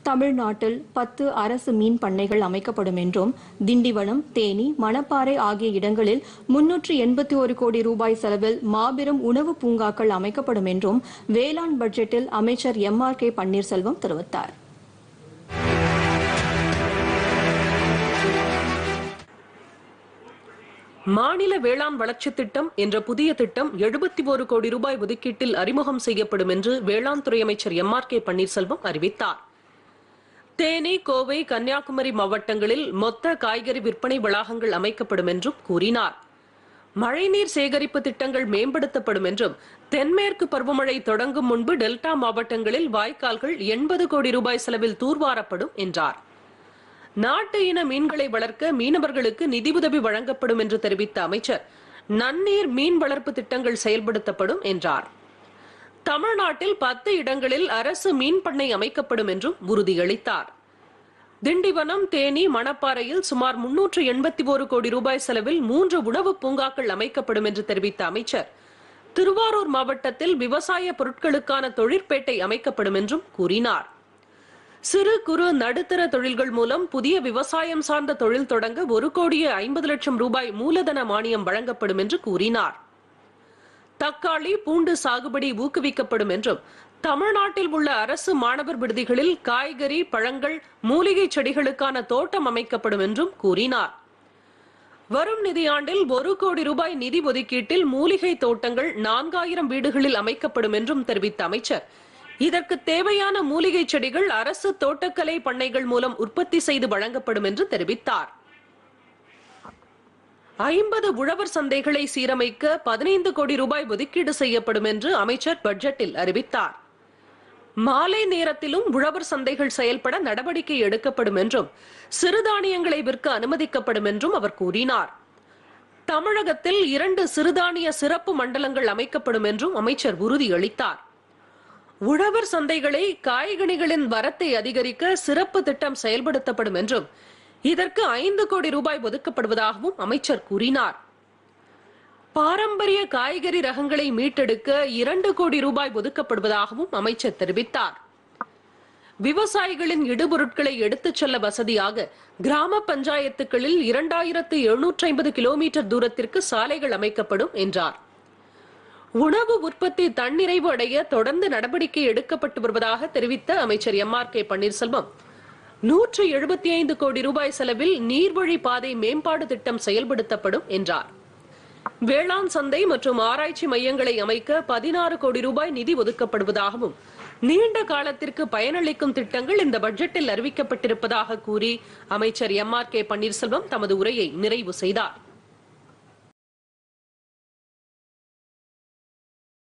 தமிழ்நாட்டில் பத்து அரசு மீன் பண்ணைகள் அமைக்கப்படும் என்றும் திண்டிவனம் தேனி மணப்பாறை ஆகிய இடங்களில் முன்னூற்று எண்பத்தி ஒரு கோடி ரூபாய் செலவில் மாபெரும் உணவு பூங்காக்கள் அமைக்கப்படும் என்றும் வேளாண் பட்ஜெட்டில் அமைச்சர் எம் ஆர் கே பன்னீர்செல்வம் தெரிவித்தார் மாநில வேளாண் வளர்ச்சித் திட்டம் என்ற புதிய திட்டம் எழுபத்தி ஒரு கோடி ரூபாய் ஒதுக்கீட்டில் அறிமுகம் செய்யப்படும் என்று வேளாண் துறை அமைச்சர் எம் ஆர் கே பன்னீர்செல்வம் அறிவித்தார் தேனி கோவை கன்னியாகுமரி மாவட்டங்களில் மொத்த காய்கறி விற்பனை வளாகங்கள் அமைக்கப்படும் என்றும் கூறினார் மழைநீர் சேகரிப்பு திட்டங்கள் மேம்படுத்தப்படும் என்றும் தென்மேற்கு பருவமழை தொடங்கும் முன்பு டெல்டா மாவட்டங்களில் வாய்க்கால்கள் எண்பது கோடி ரூபாய் செலவில் தூர்வாரப்படும் என்றார் நாட்டு இன மீன்களை வளர்க்க மீனவர்களுக்கு நிதியுதவி வழங்கப்படும் என்று தெரிவித்த அமைச்சர் நன்னீர் மீன் வளர்ப்பு திட்டங்கள் செயல்படுத்தப்படும் என்றார் தமிழ்நாட்டில் பத்து இடங்களில் அரசு மீன் பண்ணை அமைக்கப்படும் என்றும் உறுதியளித்தார் திண்டிவனம் தேனி மணப்பாறையில் சுமார் முன்னூற்று எண்பத்தி ஒரு கோடி ரூபாய் செலவில் மூன்று உணவு பூங்காக்கள் அமைக்கப்படும் என்று தெரிவித்த அமைச்சர் திருவாரூர் மாவட்டத்தில் விவசாய பொருட்களுக்கான தொழிற்பேட்டை அமைக்கப்படும் என்றும் கூறினார் சிறு குறு நடுத்தர தொழில்கள் மூலம் புதிய விவசாயம் சார்ந்த தொழில் தொடங்க ஒரு கோடியே ஐம்பது லட்சம் ரூபாய் மூலதன மானியம் வழங்கப்படும் என்று கூறினார் தக்காளி பூண்டு சாகுபடி ஊக்குவிக்கப்படும் என்றும் தமிழ்நாட்டில் உள்ள அரசு மாணவர் விடுதிகளில் காய்கறி பழங்கள் மூலிகை செடிகளுக்கான தோட்டம் அமைக்கப்படும் என்றும் கூறினார் வரும் நிதியாண்டில் ஒரு கோடி ரூபாய் நிதி ஒதுக்கீட்டில் மூலிகை தோட்டங்கள் நான்காயிரம் வீடுகளில் அமைக்கப்படும் என்றும் தெரிவித்த அமைச்சர் இதற்கு தேவையான மூலிகை செடிகள் அரசு தோட்டக்கலை பண்ணைகள் மூலம் உற்பத்தி செய்து வழங்கப்படும் என்று தெரிவித்தார் ஐம்பது உழவர் சந்தைகளை சீரமைக்க பதினைந்து கோடி ரூபாய் ஒதுக்கீடு செய்யப்படும் என்று அமைச்சர் பட்ஜெட்டில் அறிவித்தார் மாலை நேரத்திலும் உழவர் சந்தைகள் செயல்பட நடவடிக்கை எடுக்கப்படும் என்றும் சிறுதானியங்களை விற்க அனுமதிக்கப்படும் என்றும் அவர் கூறினார் தமிழகத்தில் இரண்டு சிறுதானிய சிறப்பு மண்டலங்கள் அமைக்கப்படும் என்றும் அமைச்சர் உறுதியளித்தார் உழவர் சந்தைகளை காய்கனிகளின் வரத்தை அதிகரிக்க சிறப்பு திட்டம் செயல்படுத்தப்படும் என்றும் இதற்கு ஐந்து கோடி ரூபாய் ஒதுக்கப்படுவதாகவும் அமைச்சர் கூறினார் பாரம்பரிய காய்கறி ரகங்களை மீட்டெடுக்க இரண்டு கோடி ரூபாய் ஒதுக்கப்படுவதாகவும் அமைச்சர் தெரிவித்தார் விவசாயிகளின் இடுபொருட்களை எடுத்துச் செல்ல வசதியாக கிராம பஞ்சாயத்துகளில் இரண்டாயிரத்து எழுநூற்றி ஐம்பது கிலோமீட்டர் தூரத்திற்கு சாலைகள் அமைக்கப்படும் என்றார் உணவு உற்பத்தி தன்னிறைவு அடைய தொடர்ந்து நடவடிக்கை எடுக்கப்பட்டு வருவதாக தெரிவித்த அமைச்சர் எம் ஆர் கே பன்னீர்செல்வம் நூற்று எழுபத்தி ஐந்து கோடி ரூபாய் செலவில் நீர்வழி பாதை மேம்பாடு திட்டம் செயல்படுத்தப்படும் என்றார் வேளாண் சந்தை மற்றும் ஆராய்ச்சி மையங்களை அமைக்க பதினாறு கோடி ரூபாய் நிதி ஒதுக்கப்படுவதாகவும் நீண்ட காலத்திற்கு பயனளிக்கும் திட்டங்கள் இந்த பட்ஜெட்டில் அறிவிக்கப்பட்டிருப்பதாக கூறி அமைச்சர் எம் ஆர் கே பன்னீர்செல்வம் தமது உரையை நிறைவு செய்தார்